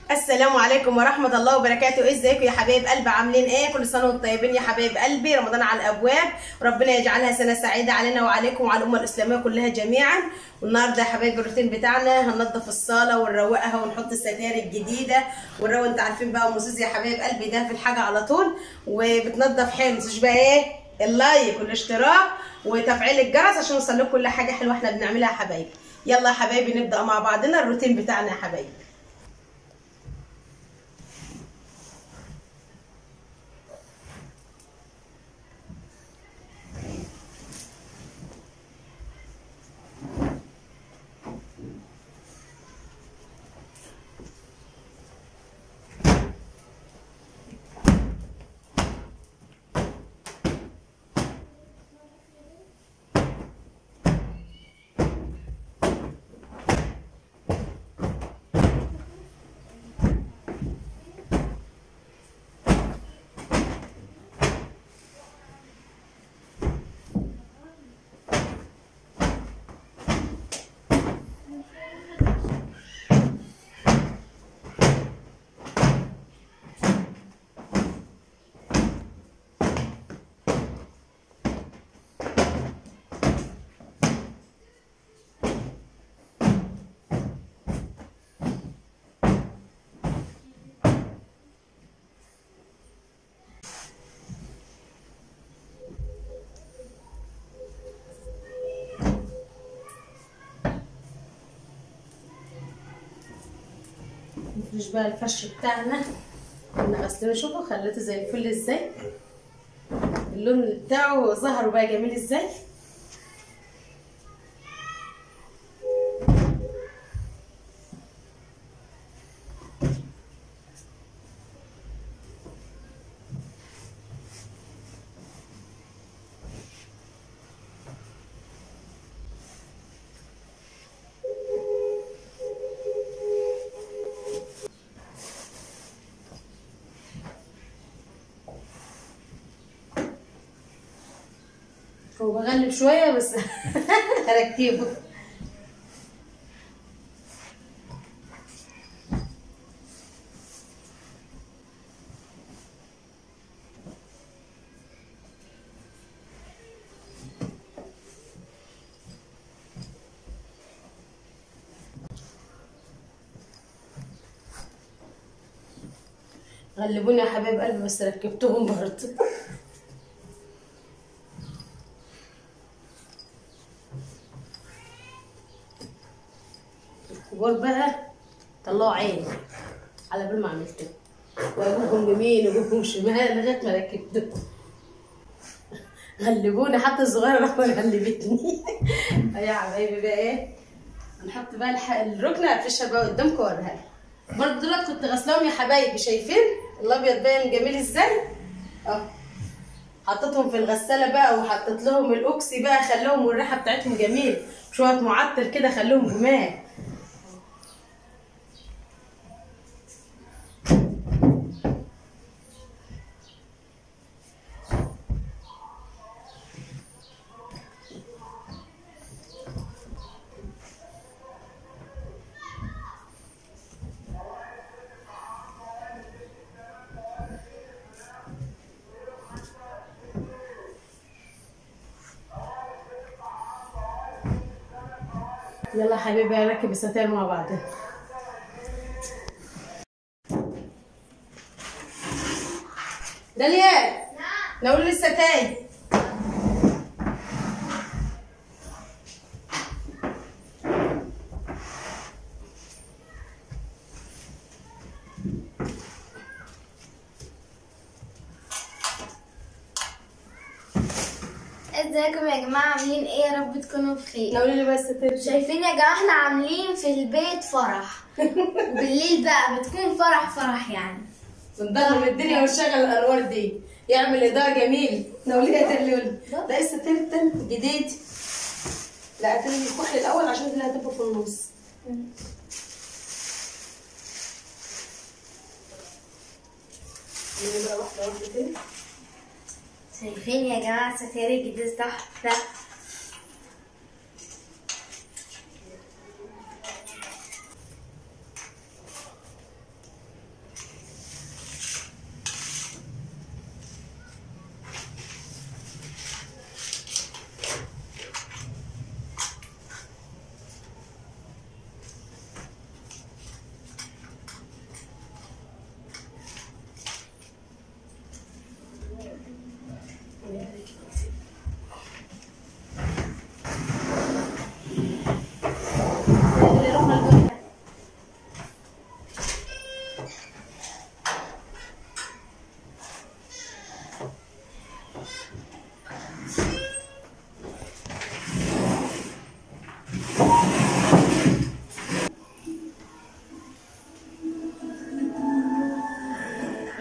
السلام عليكم ورحمة الله وبركاته ازيكم يا حبايب قلبي عاملين ايه كل سنة وانتم طيبين يا حبايب قلبي رمضان على الابواب وربنا يجعلها سنة سعيدة علينا وعليكم وعلى الامة الاسلامية كلها جميعا والنهارده يا حبايبي الروتين بتاعنا هننضف الصالة ونروقها ونحط الستاير الجديدة ونروق انتوا عارفين بقى ام سوزي يا حبايب قلبي ده في الحاجة على طول وبتنضف حلو مش بقى ايه اللايك والاشتراك وتفعيل الجرس عشان نوصل لكم كل حاجة حلوة احنا بنعملها يا حبايبي يلا يا حبايبي نبدأ مع بعضنا الروتين بتاعنا يا حبايبي نفرش بقى الفرش بتاعنا كنا غسلينه شوفوا خليته زي الفل ازاي اللون بتاعه ظهر بقى جميل ازاي هو بغلب شويه بس هركبه غلبوني يا حبايب قلبي بس ركبتهم برضه الكبار بقى طلعوا عيني على بال ما عملته واجيبهم يمين واجيبهم شمال لغايه ما ركبته غلبوني حتى الصغيره راحوا غلبتني يا حبايبي بقى ايه هنحط بقى الح... الركنه افرشها بقى قدامكم واوريها لكم برضه دولت كنت غسلاهم يا حبايبي شايفين الابيض باين جميل ازاي اه حطيتهم في الغساله بقى وحطيت لهم الاوكسي بقى خلوهم والريحه بتاعتهم جميل شويه معطر كده خلوهم جمال يلا حبيبي نركب الستاير مع بعض داليا نقول لي الستاير ازيكم يا جماعة عاملين ايه يا رب تكونوا بخير نقول لي بقى الستاير شايفين يا جماعة احنا عاملين في البيت فرح وبالليل بقى بتكون فرح فرح يعني بنضلم الدنيا ونشغل الانوار دي يعمل اضاءه جميل نقول لي يا تلي لا الستاير التاني جديد لا هتلي الكحل الاول عشان دي اللي هتبقى في النص نعمل بقى واحده واحده كده شايفين يا جماعة ستاير الجديد تحفة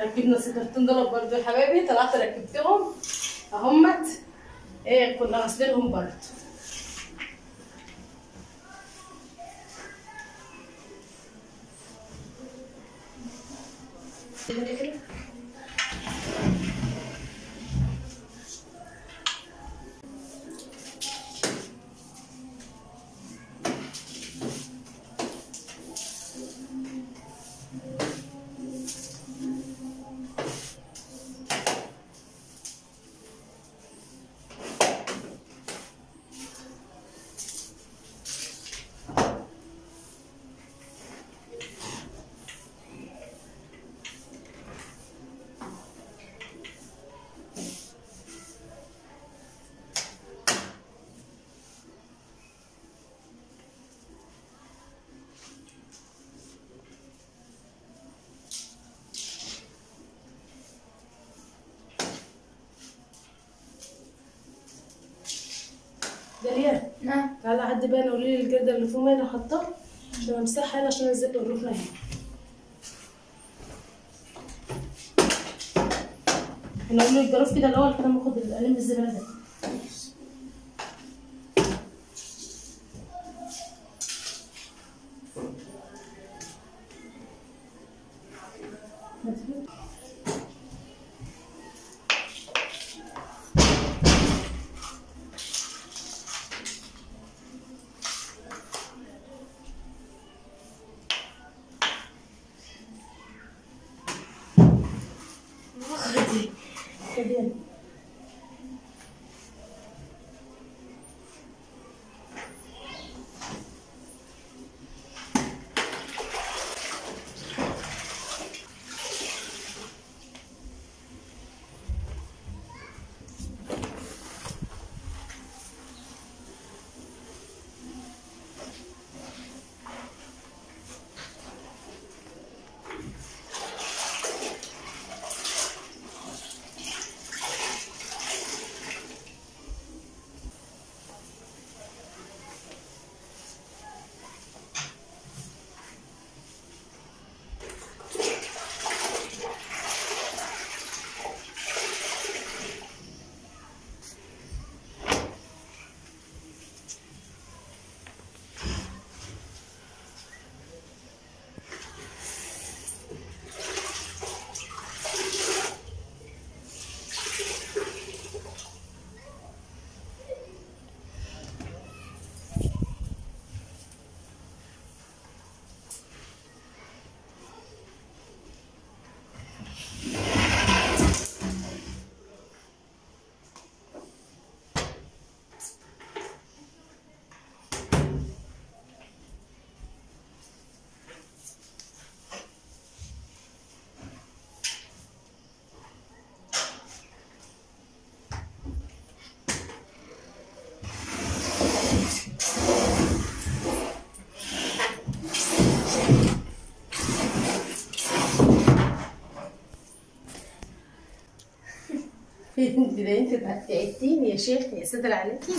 ركبنا السترتين دول برضو يا حبايبي طلعت ركبتهم اهمت ايه كنا غاسلينهم برضو داليا نعم تعالى عدي بقى قولي لي الجردة اللي فوق هنا حطها عشان امسحها هنا عشان ازق الركنة هنا انا اقول له الجراف كده الاول كده باخد القلم الزبالة ده خدي خدي انت ده انت تعبتيني يا شيخ يا ساتر عليكي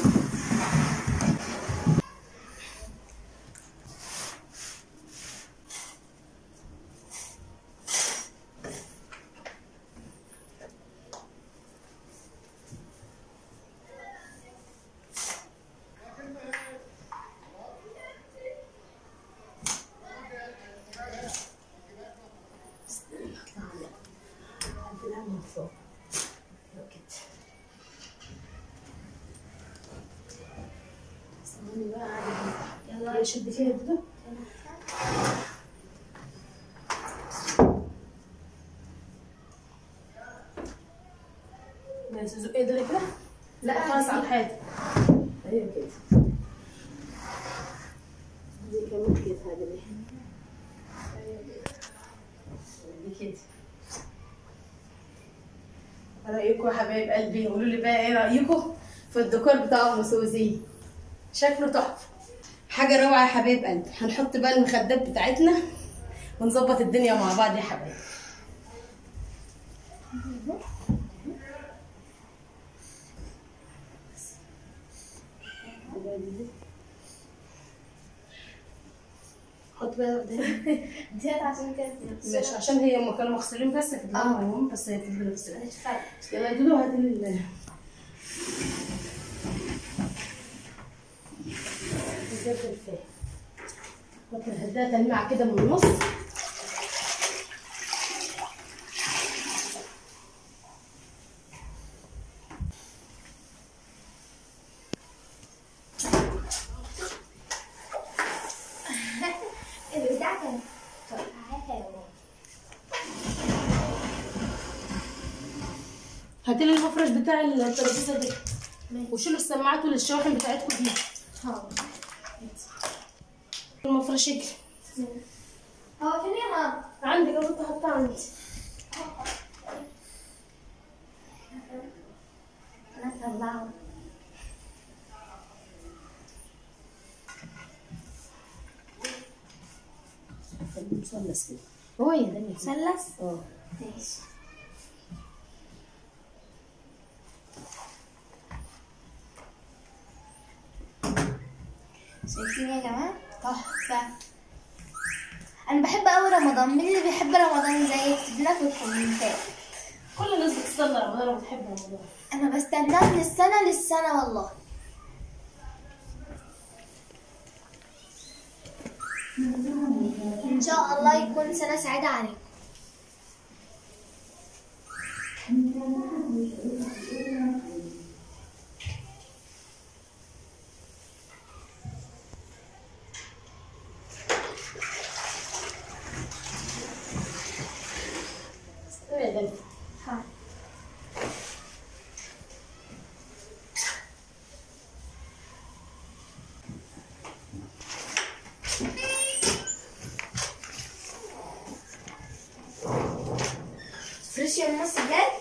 من فوق كده ثواني بقى عادي يلا شد فيها كده بس زق ايدك كده لا خلاص على الحيط ايوه كده دي كمان كده هذه اللي ايوه كده دي كده رأيكم يا حبايب قلبي قولوا لي بقى ايه رأيكم في الديكور بتاع ام سوزي شكله تحفه حاجه روعه يا حبايب قلبي هنحط بقى المخدات بتاعتنا ونظبط الدنيا مع بعض يا حبايبي حط بقى ده ديت عشان كده ماشي عشان هي هم كانوا مغسلين بس كانت آه. هم بس هي تفضل تغسل مش فارقة يلا يا دودو هات ال الزبدة الفاي ممكن هديها تلميعة كده من النص البتاع كان حلو هاتي لي المفرش بتاع الترابيزه دي ماشي. وشيلوا السماعات والشواحن بتاعتكم دي حاضر المفرش يجري هو فين يا ماما؟ عندي قبل تحطها عندي انا طلعه مثلث كده هو يا دنيا مثلث اه ماشي شايفين يا جماعة؟ تحفة أنا بحب أوي رمضان مين اللي بيحب رمضان زي يكتب لنا في الكومنتات كل الناس بتستنى رمضان وبتحب رمضان أنا بستناه من السنة للسنة والله إن شاء الله يكون سنة سعيدة عليكم يا دنيا فريش النص جاي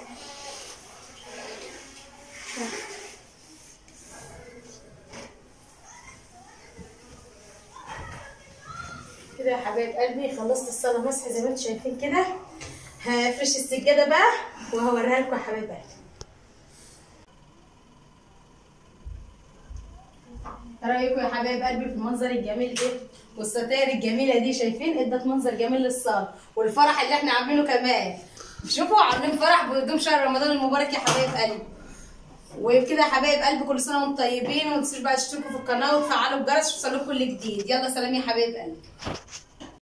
كده يا حبايب قلبي خلصت الصلاة مسح زي ما انتم شايفين كده هفرش السجادة بقى وهوريها لكم يا حبايب قلبي ايه رايكم يا حبايب قلبي في المنظر الجميل ده والستاير الجميله دي شايفين ادت منظر جميل للصاله والفرح اللي احنا عاملينه كمان شوفوا عاملين فرح بقدوم شهر رمضان المبارك يا حبايب قلبي وبكده يا حبايب قلبي كل سنه وانتم طيبين وما تنسوش بقى تشتركوا في القناه وتفعلوا الجرس عشان يوصلكم كل جديد يلا سلام يا حبايب قلبي